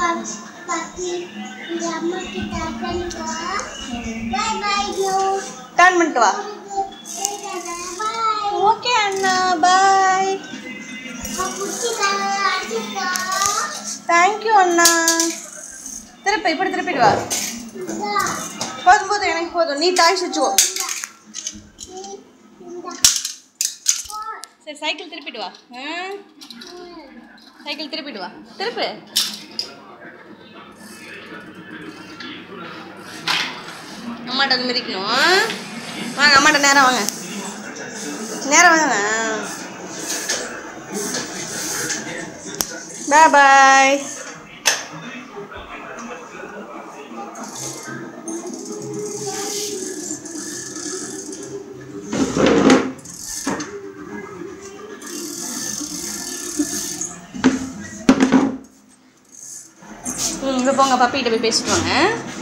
பாட்டி இந்த அம்மா கிட்ட பண்ணிக்கோ பை பை யூ டர்ன் பண்ணிட்டு வா பாய் ஓகே அண்ணா பாய் புடிச்சிக்கா அடிக்கா தேங்க்யூ அண்ணா திருப்பி இப்படி திருப்பிட்டு வா போதும் போதும் எனக்கு போதும் நீ டாய்ஸ் வச்சுக்கோ சரி சைக்கிள் திருப்பிட்டு வா ஆ சைக்கிள் திருப்பிட்டு வா திருப்பு அம்மாட்ட வந்து மிதிக்கணும் ஆ? வாங்க அம்மாட்ட நேரம் வாங்க நேரம் வாங்க பாய் பாய் ம் இப்போ போங்க பப்பிகிட்ட போய் பேசிட்டு வாங்க